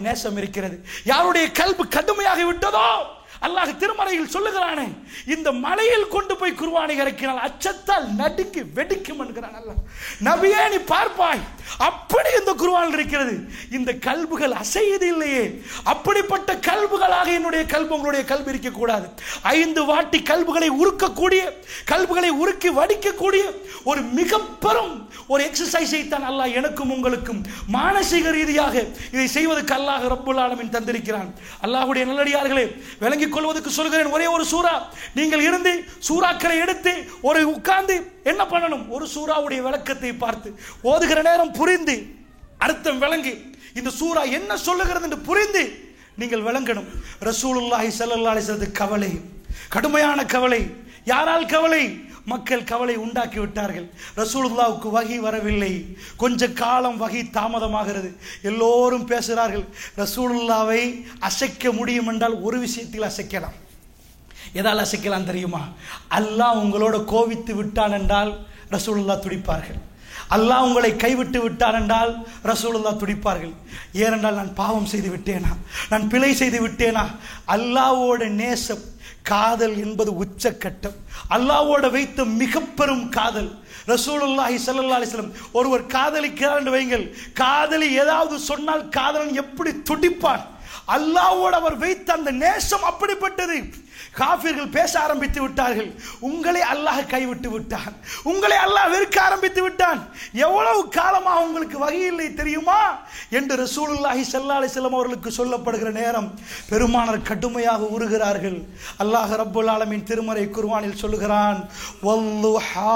அல்லாஹ்வுடைய நேசம் இருக்கிறது யாருடைய கல்பு கடுமையாகி விட்டதோ அல்லாஹ் திருமறையில் சொல்லுகிறானே இந்த மலையில் கொண்டு போய் குர்வானை இறக்கினால் அச்சத்தால் நடுங்கி வெடிக்கும் என்கிறான் அல்லாஹ் நபியே நீ பார்ப்பாய் அப்படி இந்த குர்வான் இருக்கிறது இந்த கல்புகள் அசையது இல்லையே அப்படிப்பட்ட கல்புகளாக என்னுடைய கல்பு உங்களுடைய கல்வி இருக்கக்கூடாது ஐந்து வாட்டி கல்புகளை உருக்கக்கூடிய கல்புகளை உருக்கி வடிக்கக்கூடிய ஒரு மிக பெரும் ஒரு எக்ஸசைஸை தான் அல்லாஹ் எனக்கும் உங்களுக்கும் மானசீக ரீதியாக இதை செய்வதற்கு அல்லாஹ் ரப்புல் ஆலமீன் தந்திருக்கிறான் அல்லாஹ்வுடைய நல்லடியார்களே விளங்கிக் கொள்வதற்கு சொல்கிறேன் ஒரே ஒரு சூறா நீங்கள் இருந்து சூறாக்களை எடுத்து ஒரு உட்கார்ந்து என்ன பண்ணணும் ஒரு சூறாவுடைய விளக்கத்தை பார்த்து ஓதுகிற நேரம் புரிந்து அர்த்தம் விளங்கி இந்த சூறா என்ன சொல்லுகிறது என்று புரிந்து நீங்கள் விளங்கணும் ரசூலுல்லாஹி ஸல்லல்லாஹு அலைஹி வஸல்லம் கவலை கடுமையான கவலை யாரால் கவலை மக்கள் கவலை உண்டாக்கி விட்டார்கள் ரசூலுல்லாவுக்கு வகி வரவில்லை கொஞ்ச காலம் வகி தாமதமாகிறது எல்லோரும் பேசுகிறார்கள் ரசூலுல்லாவை அசைக்க முடியும் என்றால் ஒரு விஷயத்தில் அசைக்கலாம் எதால் அசைக்கலாம் தெரியுமா அல்லாஹ் உங்களோட கோவித்து விட்டான் என்றால் ரசூலுல்லா துடிப்பார்கள் அல்லாஹ் உங்களை கைவிட்டு விட்டான் என்றால் ரசூலுல்லா துடிப்பார்கள் ஏனென்றால் நான் பாவம் செய்து விட்டேனா நான் பிழை செய்து விட்டேனா அல்லாவோட நேசம் காதல் என்பது உச்சக்கட்டம் அல்லாவோட வைத்த மிக பெரும் காதல் ரசூலுல்லாஹி ஸல்லல்லாஹு அலைஹி வஸல்லம் ஒருவர் காதலிக்கிறார் என்று வைங்கள் காதலி ஏதாவது சொன்னால் காதலன் எப்படி துடிப்பான் அல்லாவோடு அவர் வைத்த அந்த நேசம் அப்படிப்பட்டது காஃபிர்கள் பேச ஆரம்பித்து விட்டார்கள் உங்களை அல்லாஹ் கைவிட்டு விட்டான் உங்களை அல்லாஹ் வெறுக்க ஆரம்பித்து விட்டான் எவ்வளவு காலமா உங்களுக்கு வகையில்லை தெரியுமா என்று ரசூலுல்லாஹி ஸல்லல்லாஹு அலைஹி வஸல்லம் அவர்களுக்கு சொல்லப்படுகிற நேரம் பெருமானர் கடுமையாக உருகிறார்கள் அல்லாஹ் ரப்புல் ஆலமீன் திருமறை குர்ஆனில் சொல்லுகிறான் வல்லுஹா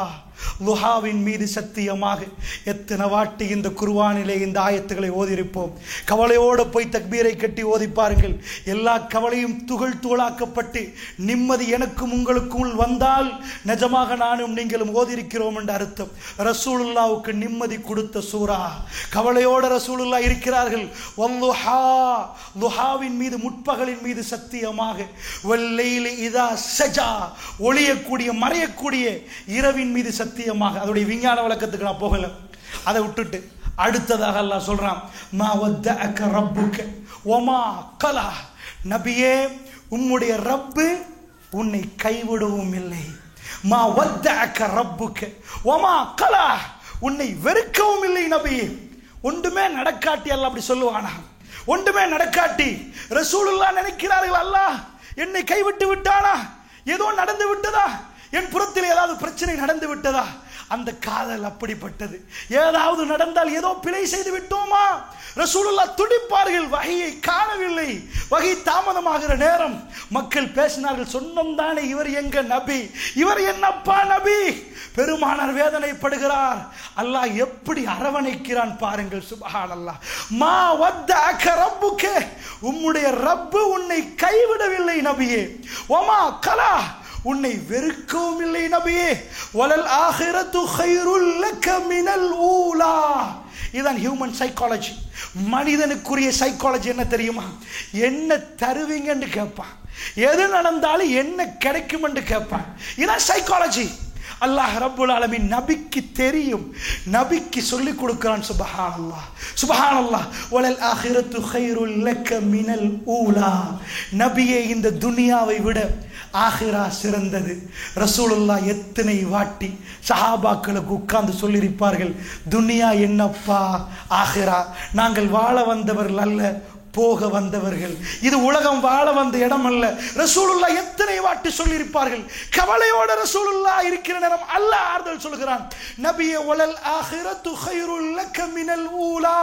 லுஹாவின் மீது சத்தியமாக எத்தனை வாட்டி இந்த குர்வானிலே இந்த ஆயத்துக்களை ஓதியிருப்போம் கவலையோடு போய் தக்பீரை கட்டி ஓதி பாருங்கள் எல்லா கவலையும் துகள் துகளாக்கப்பட்டு நிம்மதி எனக்கும் உங்களுக்குள் வந்தால் நிஜமாக நானும் நீங்களும் ஓதியிருக்கிறோம் என்ற அர்த்தம் ரசூலுல்லாவுக்கு நிம்மதி கொடுத்த சூரா கவலையோட ரசூலுல்லா இருக்கிறார்கள் வல்லுஹா லுஹாவின் மீது முற்பகலின் மீது சத்தியமாக வல்லையிலே இதா சஜா ஒளியக்கூடிய மறையக்கூடிய இரவின் மீது சத்தியமாக அதோடைய விஞ்ஞான விளக்கத்துக்கு நான் போகல அதை விட்டுட்டு அடுத்ததாக அல்லாஹ் சொல்றான் மா வத்தஅக ரப்புக ஒமா கலா நபியே உம்முடைய ரப்பு உன்னை கைவிடவும் இல்லை மா வத்தஅக ரப்புக ஒமா கலா உன்னை வெறுக்கவும் இல்லை நபியே ஒன்றுமே நடக்காட்டி அல்லாஹ் அப்படி சொல்லுவானா ஒன்றுமே நடக்காட்டி ரசூலுல்லா நினைக்கிறார்கள் அல்லாஹ் என்னை கைவிட்டு விட்டானா ஏதோ நடந்து விட்டதா என் புறத்தில் ஏதாவது பிரச்சனை நடந்து விட்டதா அந்த காதல் அப்படிப்பட்டது ஏதாவது நடந்தால் ஏதோ பிழை செய்து விட்டோமா ரசூலுல்லா துடிப்பார்கள் வகையை காணவில்லை வகை தாமதமாகிற நேரம் மக்கள் பேசினார்கள் சொன்னோம் தானே இவர் எங்க நபி இவர் என்னப்பா நபி பெருமானார் வேதனைப்படுகிறார் அல்லாஹ் எப்படி அரவணைக்கிறான் பாருங்கள் சுபஹான் அல்லாஹ் மா வத்த ரப்புக்கே உம்முடைய ரப்பு உன்னை கைவிடவில்லை நபியே ஒமா கலா உன்னை வெறுக்கவும் இல்லை நபியே வலல் ஆஹிரத்து ஹைருல் லக்க மினல் ஊலா இதுதான் ஹியூமன் சைக்காலஜி மனிதனுக்குரிய சைக்காலஜி என்ன தெரியுமா என்ன தருவீங்கன்னு கேட்பான் எது நடந்தாலும் என்ன கிடைக்கும் என்று கேட்பான் இதான் சைக்காலஜி அல்லாஹ் ரப்புல் ஆலமீன் நபிக்கு தெரியும் நபிக்கு சொல்லி கொடுக்கிறான் சுபஹான் அல்லாஹ் சுபஹான் அல்லாஹ் வலல் ஆஹிரத்து ஹைருல் லக்க மினல் ஊலா நபியே இந்த துனியாவை விட ஆஹிரா சிறந்தது ரசூலுல்லா எத்தனை வாட்டி சஹாபாக்களுக்கு உட்கார்ந்து சொல்லியிருப்பார்கள் துனியா என்னப்பா ஆஹிரா நாங்கள் வாழ வந்தவர்கள் அல்ல போக வந்தவர்கள் இது உலகம் வாழ வந்த இடம் அல்ல ரசூலுல்லா எத்தனை வாட்டி சொல்லியிருப்பார்கள் கவலையோட ரசூலுல்லா இருக்கிற நேரம் அல்ல ஆறுதல் சொல்கிறான் நபியே ஒலல் ஆஹிரத்து ஹைருல் லக்க மினல் ஊலா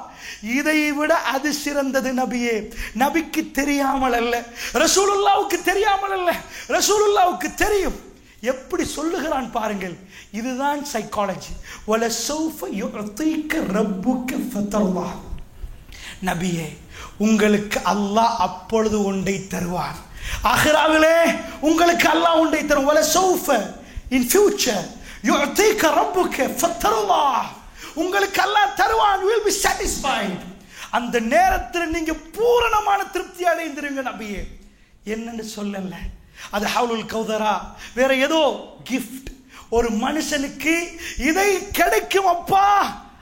இதை விட அது சிறந்தது நபியே நபிக்கு தெரியாமல் அல்ல ரசூலுல்லாவுக்கு தெரியாமல் அல்ல ரசூலுல்லாவுக்கு தெரியும் எப்படி சொல்லுகிறான் பாருங்கள் இதுதான் சைக்காலஜி வல சௌஃப யுஅதீக ரப்புக ஃபதல்லா நபியே உங்களுக்கு அல்லாஹ் அப்பொழுது ஒன்றை தருவான் ஆஹிராவிலே உங்களுக்கு அல்லாஹ் ஒன்றை தரும் வல சௌஃப இன் ஃபியூச்சர் யுஅதீக ரப்புக ஃபதல்லா உங்களுக்கு அல்லாஹ் தருவான் you will be satisfied அந்த நேரத்தில் நீங்க பூரணமான திருப்தி அடைந்திருங்க நபியே என்னன்னு சொல்லல அது ஹவுலுல் கௌதரா வேற ஏதோ கிஃப்ட் ஒரு மனுஷனுக்கு இதை கிடைக்கும் அப்பா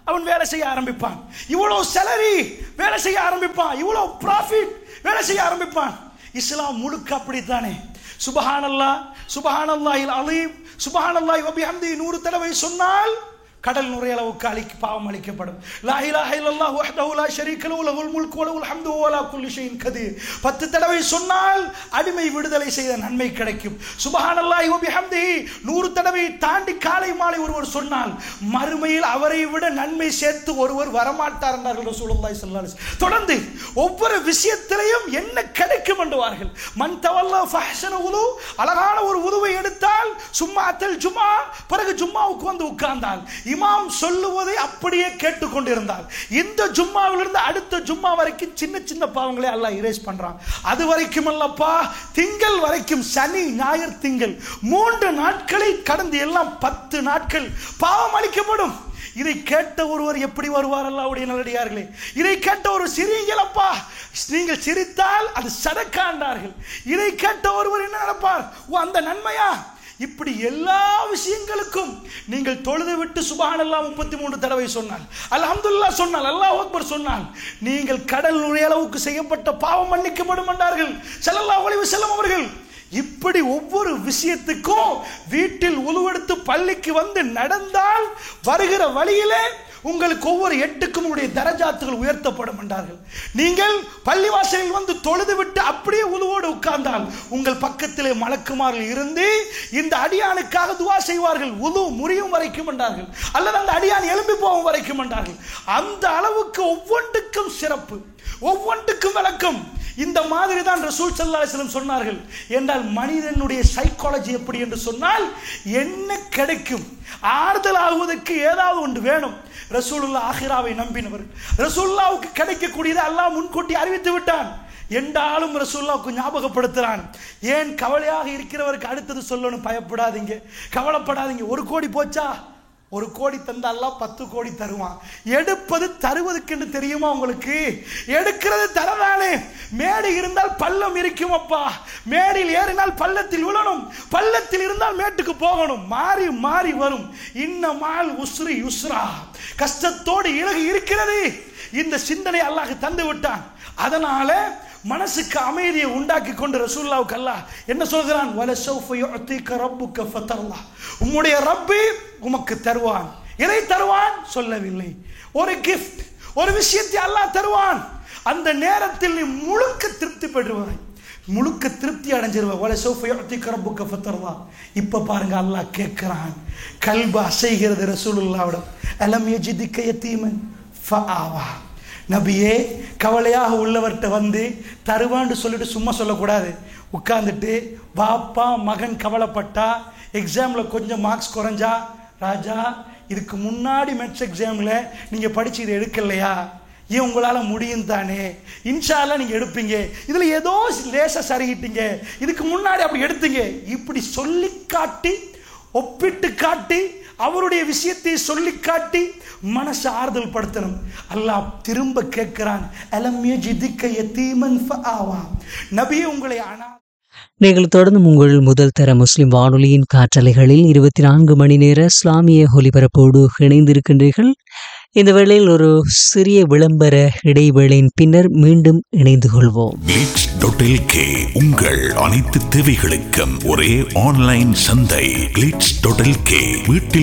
அவன் வேலை செய்ய ஆரம்பிப்பான் இவ்வளோ salary வேலை செய்ய ஆரம்பிப்பான் இவ்வளோ ப்ராஃபிட் வேலை செய்ய ஆரம்பிப்பான் இஸ்லாம் முழுக்க அப்படித்தானே சுபஹானல்லா சுபஹானல்லாஹில் அலீம் சுபஹானல்லாஹி வபிஹம்தி நூறு தடவை சொன்னால் கடல் நுரைய அளவுக்கு அழிக்கு பாவம் அளிக்கப்படும் லா இலாஹ இல்லல்லாஹ் வஹ்தஹு லா ஷரீக லஹு லஹுல் முல்கு வ லஹுல் ஹம்து வ லா குல்லி ஷைஇன் கதீர் பத்து தடவை சொன்னால் அடிமை விடுதலை செய்த நன்மை கிடைக்கும் சுபஹானல்லாஹி வ பிஹம்திஹி நூறு தடவை தாண்டி காலை மாலை ஒருவர் சொன்னால் மறுமையில் அவரை விட நன்மை சேர்த்து ஒருவர் வரமாட்டார் என்றார்கள் ரசூலுல்லாஹி ஸல்லல்லாஹு அலைஹி வஸல்லம். தொடர்ந்து ஒவ்வொரு விஷயத்திலையும் என்ன கிடைக்கும் என்றுவார்கள் மன் தவல்லா ஃபஹ்சன உது அழகான ஒரு உதுவை எடுத்தால் சும்மா அத்தல் ஜும்மா பிறகு ஜும்மாவுக்கு வந்து உட்கார்ந்தால் இமாம் சொல்லுவதை அப்படியே கேட்டுக்கொண்டிருந்தால் இந்த ஜும்மாவிலிருந்து அடுத்த ஜும்மா வரைக்கும் சின்ன சின்ன பாவங்களை அல்லாஹ் இரேஸ் பண்றான் அது வரைக்கும் அல்லப்பா திங்கள் வரைக்கும் சனி ஞாயிறு திங்கள் மூன்று நாட்களை கடந்து எல்லாம் பத்து நாட்கள் பாவம் அளிக்கப்படும் இதை கேட்ட ஒருவர் எப்படி வருவார் அல்லாவுடைய நல்லடியார்களே இதை கேட்ட ஒரு சிரிங்களப்பா நீங்கள் சிரித்தால் அது சடக்காண்டார்கள் இதை கேட்ட ஒருவர் என்ன நினைப்பார் ஓ அந்த நன்மையா இப்படி எல்லா விஷயங்களுக்கும் நீங்கள் தொழுது விட்டு சுபஹானல்லாஹ் முப்பத்தி மூன்று தடவை சொன்னால் அல்ஹம்துலில்லாஹ் சொன்னால் அல்லாஹ் அக்பர் சொன்னால் நீங்கள் கடல் நுழைய அளவுக்கு செய்யப்பட்ட பாவம் மன்னிக்கப்படும் என்றார்கள் ஸல்லல்லாஹு அலைஹி வஸல்லம் அவர்கள் இப்படி ஒவ்வொரு விஷயத்துக்கும் வீட்டில் உருவெடுத்து பள்ளிக்கு வந்து நடந்தால் வருகிற வழியிலே உங்களுக்கு ஒவ்வொரு எட்டுக்கும் உங்களுடைய தரஜாத்துகள் உயர்த்தப்படும் என்றார்கள் நீங்கள் பள்ளிவாசலில் வந்து தொழுது விட்டு அப்படியே உழுவோடு உட்கார்ந்தால் உங்கள் பக்கத்திலே மலக்குமார்கள் இருந்து இந்த அடியானுக்காக துவா செய்வார்கள் உது முறியும் வரைக்கும் என்றார்கள் அல்லது அந்த அடியான் எழும்பி போகும் வரைக்கும் என்றார்கள் அந்த அளவுக்கு ஒவ்வொன்றுக்கும் சிறப்பு ஒவ்வொன்றுக்கும் விளக்கம் இந்த மாதிரி தான் ரசூல் சல்லா அலிஸ்லம் சொன்னார்கள் என்றால் மனிதனுடைய சைக்காலஜி எப்படி என்று சொன்னால் என்ன கிடைக்கும் ஆறுதல் ஆகுவதற்கு ஏதாவது ஒன்று வேணும் ரசூலுல்லா ஆஹிராவை நம்பினவர் ரசூல்லாவுக்கு கிடைக்கக்கூடியதை அல்லாஹ் முன்கூட்டி அறிவித்து விட்டான் என்றாலும் ரசூல்லாவுக்கு ஞாபகப்படுத்துறான் ஏன் கவலையாக இருக்கிறவருக்கு அடுத்தது சொல்லணும் பயப்படாதீங்க கவலைப்படாதீங்க ஒரு கோடி போச்சா ஒரு கோடி தந்தாலாம் பத்து கோடி தருவான் எடுப்பது தருவதற்கு தெரியுமா உங்களுக்கு எடுக்கிறது தரதானே மேடு இருந்தால் பள்ளம் இருக்கும் அப்பா மேடில் ஏறினால் பள்ளத்தில் விழணும் பள்ளத்தில் இருந்தால் மேட்டுக்கு போகணும் மாறி மாறி வரும் இன்னமால் உஸ்ரி யுஸ்ரா கஷ்டத்தோடு இலகு இருக்கிறது இந்த சிந்தனை அல்லாஹ் தந்து விட்டான் அதனால மனசுக்கு அமைதியை உண்டாக்கி கொண்டு ரசூல்லாவுக்கு அல்லாஹ் என்ன சொல்கிறான் வலசௌஃப யுஅதீக ரப்புக ஃபதர்லா உம்முடைய ரப்பி உமக்கு தருவான் எதை தருவான் சொல்லவில்லை ஒரு கிஃப்ட் ஒரு விஷயத்தை அல்லாஹ் தருவான் அந்த நேரத்தில் நீ முழுக்க திருப்தி பெறுவாய் முழுக்க திருப்தி அடைஞ்சிருவ வல சோஃபை யுஅதீக ரப்புக ஃபதர்லா இப்ப பாருங்க அல்லாஹ் கேட்கிறான் கல்பு அசைகிறது ரசூலுல்லாவிடம் அலம் யஜிதிக்க யதீமன் ஃபஆவா நபியே கவலையாக உள்ளவர்கிட்ட வந்து தருவான்னு சொல்லிட்டு சும்மா சொல்லக்கூடாது உட்கார்ந்துட்டு பாப்பா மகன் கவலைப்பட்டா எக்ஸாமில் கொஞ்சம் மார்க்ஸ் குறைஞ்சா ராஜா இதுக்கு முன்னாடி மெட்ஸ் எக்ஸாமில் நீங்கள் படிச்சு இதை எடுக்கலையா ஏன் உங்களால் முடியும் தானே இன்ஷால்லாம் நீங்கள் எடுப்பீங்க இதில் ஏதோ லேசாக சரிகிட்டீங்க இதுக்கு முன்னாடி அப்படி எடுத்தீங்க இப்படி சொல்லி காட்டி ஒப்பிட்டு காட்டி அவருடைய விஷயத்தை சொல்லி காட்டி மனசை ஆறுதல் படுத்தணும் அல்லாஹ் திரும்ப கேட்கிறான் அலம்ய ஜிதிக்க யதீமன் ஃபஆவா நபியே உங்களை அனா நீங்கள் தொடர்ந்து உங்கள் முதல் தர முஸ்லிம் வானொலியின் காற்றலைகளில் இருபத்தி நான்கு மணி நேர இஸ்லாமிய ஒலிபரப்போடு இணைந்திருக்கின்றீர்கள் இந்த வேளையில் ஒரு சிறிய விளம்பர இடைவேளையின் பின்னர் மீண்டும் இணைந்து கொள்வோம் கிளிட்ஸ் டொட்டில் உங்கள் அனைத்து தேவைகளுக்கும் ஒரே ஆன்லைன் சந்தை கிளிட்ஸ் டொட்டில் கே வீட்டில்